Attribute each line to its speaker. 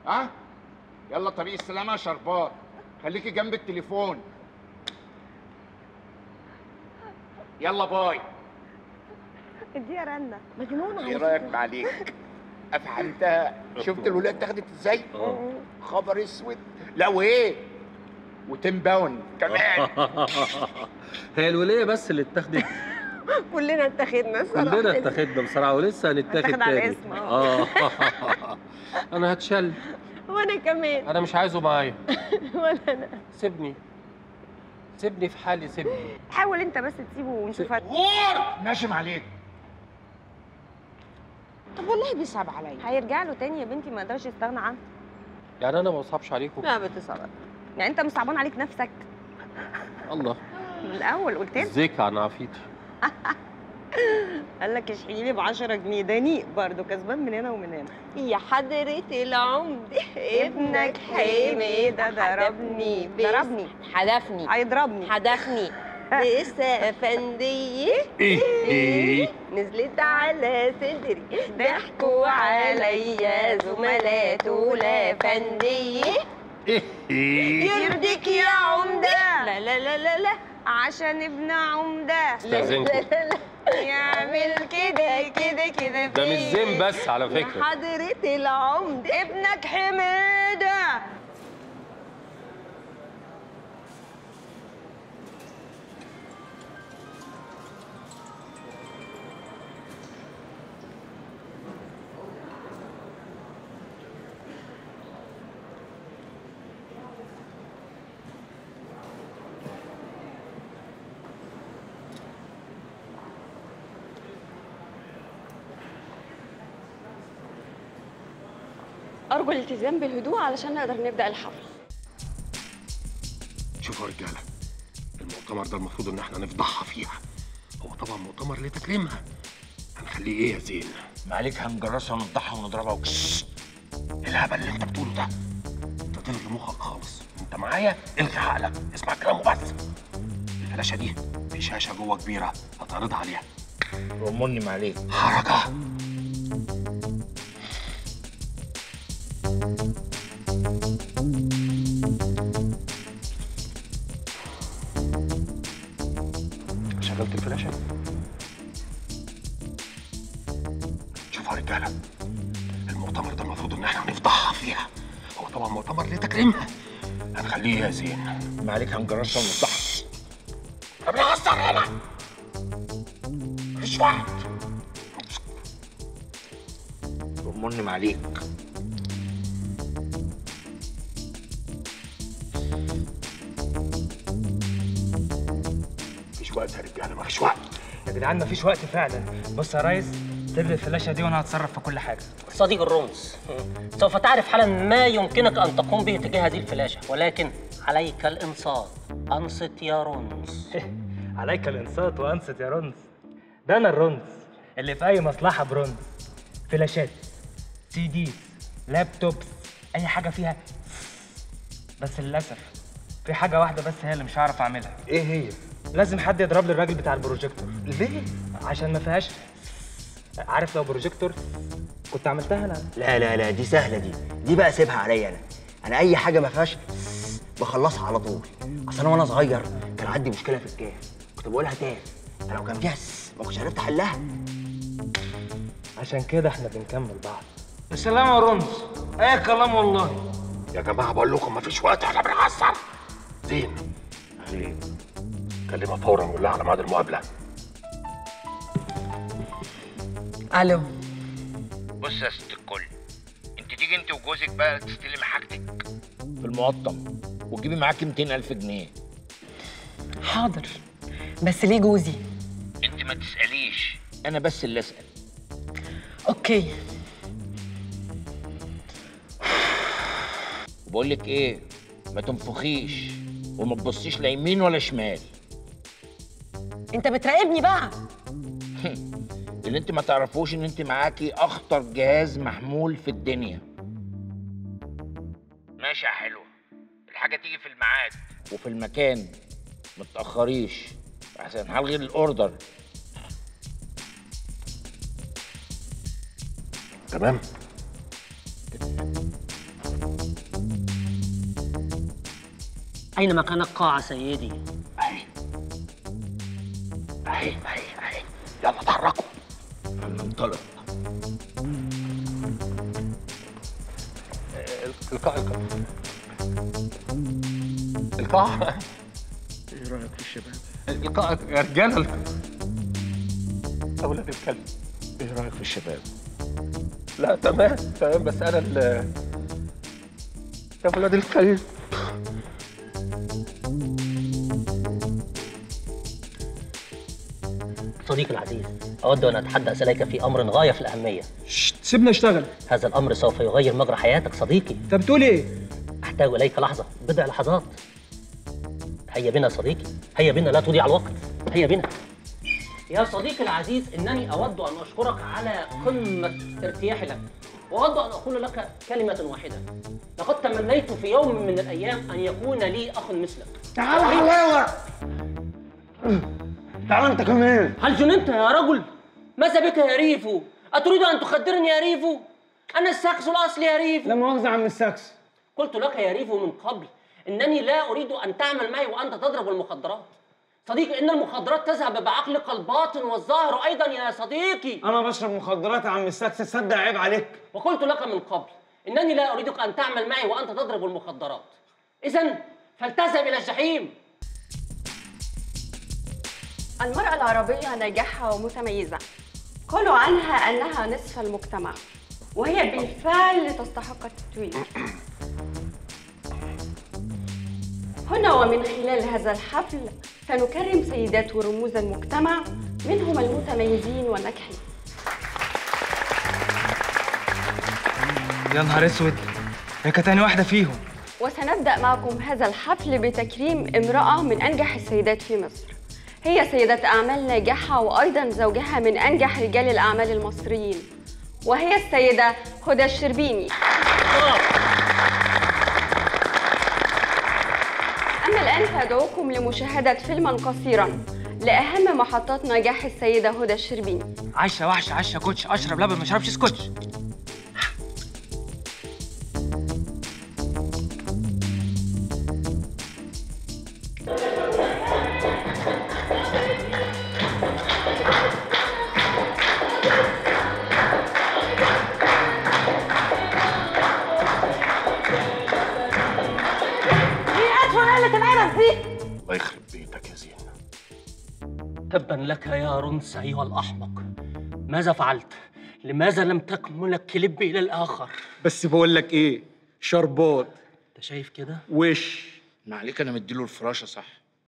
Speaker 1: ها يلا طريق السلامه يا شربات خليكي جنب التليفون يلا باي
Speaker 2: دي يا رنا مجنونه
Speaker 1: ايه رايك معاليك افهمتها شفت الولاد اتاخدت ازاي خبر اسود لا وايه وتيم باون كمان
Speaker 3: هي الولية بس اللي اتاخدت
Speaker 2: كلنا اتخذنا الصراحه
Speaker 3: كلنا اتاخدنا بصراحة ولسه هنتاخد
Speaker 2: هنتاخد على
Speaker 3: تاني
Speaker 2: الاسم،
Speaker 3: اه انا هتشل
Speaker 2: وانا كمان
Speaker 3: انا مش عايزه معايا
Speaker 2: ولا انا
Speaker 3: سيبني سيبني في حالي سيبني
Speaker 2: حاول انت بس تسيبه ونشوف هت-
Speaker 1: غور ماشي معاليك
Speaker 4: طب والله بيصعب عليا
Speaker 2: هيرجع له تاني يا بنتي ما يقدرش يستغنى عنه
Speaker 3: يعني انا ما بصعبش عليكم
Speaker 2: لا بتصعب يعني انت مش صعبان عليك نفسك
Speaker 3: الله
Speaker 2: من الاول قلت لي
Speaker 3: زيك عن عافيتي
Speaker 2: قال لك اشحني لي ب 10 جنيه دنيق برضه كسبان من هنا ومن هنا يا حضرة العمد ابنك حمي ده ضربني ضربني
Speaker 4: حدفني
Speaker 2: هيضربني
Speaker 4: حدفني
Speaker 2: لسه افندية
Speaker 3: ايه
Speaker 2: نزلت على صدري ضحكوا عليا زملات الافندية
Speaker 3: ايه
Speaker 2: يرضيك يا عمدة لا لا لا لا لا عشان ابن عمدة
Speaker 3: استاذنكم
Speaker 2: يعمل كده كده كده
Speaker 3: ده مش زين بس على فكرة
Speaker 2: حضرة العمد ابنك حميدة
Speaker 5: أرجو الالتزام بالهدوء علشان نقدر نبدأ الحفل
Speaker 6: شوفوا يا رجاله المؤتمر ده المفروض ان احنا نفضحها فيها هو طبعا مؤتمر لتكريمها هنخليه ايه يا زين
Speaker 1: معاليك هنجرسها ونفضحها ونضربها وكش
Speaker 6: إيه الهبل اللي انت بتقوله ده انت تلغي مخك خالص انت معايا الغي عقلك اسمع كلامه بس الفلاشه دي في شاشه جوه كبيره هتعرضها عليها
Speaker 1: رمني معاليك
Speaker 6: حركه شغلت الفلاشه شوفوا يا رجاله المؤتمر ده المفروض ان احنا نفضحها فيها هو طبعا مؤتمر لتكريمها هنخليه يا زين
Speaker 1: معاليك هنجرسها ونفضحها
Speaker 6: طب نهزر هنا مفيش وقت
Speaker 1: رمني معاليك
Speaker 6: مفيش وقت يا رجاله مفيش وقت
Speaker 7: يا جدعان مفيش وقت فعلا بص يا ريس سيب لي الفلاشه دي وانا هتصرف في كل حاجه
Speaker 8: صديق الرمز سوف تعرف حالا ما يمكنك أن تقوم به تجاه هذه الفلاشة ولكن عليك الإنصات أنصت يا رمز
Speaker 7: عليك الانصات وانصت يا رنز ده انا الرنز اللي في اي مصلحه برنز فلاشات سي دي لابتوبس اي حاجه فيها بس للاسف في حاجه واحده بس هي اللي مش هعرف اعملها
Speaker 1: ايه هي
Speaker 7: لازم حد يضرب لي الراجل بتاع البروجيكتور
Speaker 1: ليه
Speaker 7: عشان ما فيهاش عارف لو بروجيكتور كنت عملتها انا
Speaker 9: لا لا لا دي سهله دي دي بقى سيبها عليا انا انا اي حاجه ما فيهاش بخلصها على طول اصل انا وانا صغير كان عندي مشكله في الكاف كنت بقولها تاف فلو كان فيها س ما كنتش عرفت احلها
Speaker 7: عشان كده احنا بنكمل بعض السلام يا رمز اي كلام والله
Speaker 6: يا جماعه بقول لكم مفيش وقت احنا بنهزر زين زين كلمها فورا وقول لها على ميعاد المقابله
Speaker 10: الو
Speaker 1: بص يا ست الكل انت تيجي انت وجوزك بقى تستلمي حاجتك في المقطم وتجيبي معاكي 200000 جنيه
Speaker 10: حاضر بس ليه جوزي
Speaker 1: انت ما تساليش انا بس اللي اسال
Speaker 10: اوكي
Speaker 1: بقول لك ايه ما تنفخيش وما تبصيش لا يمين ولا شمال
Speaker 10: انت بتراقبني بقى
Speaker 1: اللي انت ما تعرفوش ان انت معاكي اخطر جهاز محمول في الدنيا ماشي يا حلوه الحاجه تيجي في الميعاد وفي المكان ما تاخريش عشان هلغي الاوردر
Speaker 6: تمام
Speaker 8: أين مكان القاعة سيدي؟
Speaker 6: اهي اهي اهي اهي يلا اتحركوا
Speaker 3: انطلق القاع القاع القاع
Speaker 1: ايه رايك في الشباب؟
Speaker 3: القاع يا رجاله
Speaker 6: اولاد الكلب
Speaker 1: ايه رايك في الشباب؟
Speaker 6: لا تمام تمام بس انا ال يا ولاد الكلب
Speaker 8: صديقي العزيز أود أن أتحدث إليك في أمر غاية في الأهمية
Speaker 7: سيبنا اشتغل
Speaker 8: هذا الأمر سوف يغير مجرى حياتك صديقي
Speaker 7: انت بتقول ايه
Speaker 8: أحتاج إليك لحظة بضع لحظات هيا بنا صديقي هيا بنا لا تضيع الوقت هيا بنا يا صديقي العزيز إنني أود أن أشكرك على قمة ارتياحي لك وأود أن أقول لك كلمة واحدة لقد تمنيت في يوم من الأيام أن يكون لي أخ مثلك
Speaker 9: تعال حلاوه تعال انت كمان
Speaker 8: هل جننت يا رجل؟ ماذا بك يا ريفو؟ أتريد أن تخدرني يا ريفو؟ أنا الساكس الأصلي يا ريفو
Speaker 7: لا مؤاخذه يا عم الساكس
Speaker 8: قلت لك يا ريفو من قبل إنني لا أريد أن تعمل معي وأنت تضرب المخدرات صديقي إن المخدرات تذهب بعقلك الباطن والظاهر أيضا يا صديقي
Speaker 7: انا بشرب مخدرات يا عم الساكس تصدق عيب عليك
Speaker 8: وقلت لك من قبل إنني لا أريدك أن تعمل معي وأنت تضرب المخدرات إذا فلتذهب إلى الجحيم
Speaker 5: المرأة العربية ناجحة ومتميزة قالوا عنها أنها نصف المجتمع وهي بالفعل تستحق التتويج هنا ومن خلال هذا الحفل سنكرم سيدات ورموز المجتمع منهم المتميزين والناجحين
Speaker 7: يا نهار اسود هي كانت تاني واحده فيهم
Speaker 5: وسنبدأ معكم هذا الحفل بتكريم امرأة من أنجح السيدات في مصر هي سيدة أعمال ناجحة وأيضا زوجها من أنجح رجال الأعمال المصريين وهي السيدة هدى الشربيني أما الآن فأدعوكم لمشاهدة فيلما قصيرا لأهم محطات نجاح السيدة هدى الشربيني
Speaker 7: عشا وحشه عشا كوتش اشرب لبن ما اشربش سكوتش
Speaker 6: الله يخرب بيتك يا زين
Speaker 8: تبا لك يا رنس أيها الأحمق ماذا فعلت؟ لماذا لم تكمل الكليب إلى الآخر؟
Speaker 1: بس بقول لك ايه؟ شربات
Speaker 8: أنت شايف كده؟
Speaker 1: وش ما عليك انا مديله الفراشه صح